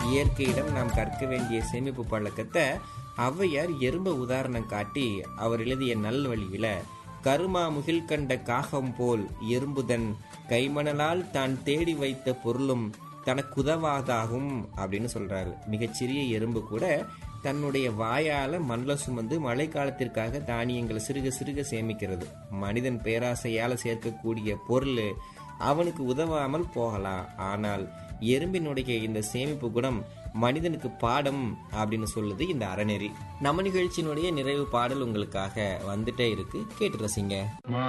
இயற்கையிடம் நாம் கற்க வேண்டிய சேமிப்பு பழக்கத்தை ஔவையார் எறும்பு உதாரணம் காட்டி அவர் எழுதிய நல்வழியில கருமா முகில் கண்ட காகம் போல் எறும்புதன் கைமணலால் தான் தேடி வைத்த பொருளும் தனக்குதவாதாகும் அப்படின்னு சொல்றாரு மிகச்சிறிய எறும்பு கூட தன்னுடைய வாயால மண்ணில் சுமந்து மழை காலத்திற்காக தானியங்களை சிறுக சிறுக சேமிக்கிறது மனிதன் பேராசையால சேர்க்கக்கூடிய பொருள் அவனுக்கு உதவாமல் போகலாம் ஆனால் எறும்பினுடைய இந்த சேமிப்பு குணம் மனிதனுக்கு பாடம் அப்படின்னு சொல்லுது இந்த அறநெறி நம்ம நிகழ்ச்சியினுடைய நிறைவு பாடல் உங்களுக்காக வந்துட்டே இருக்கு கேட்டு ரசிங்க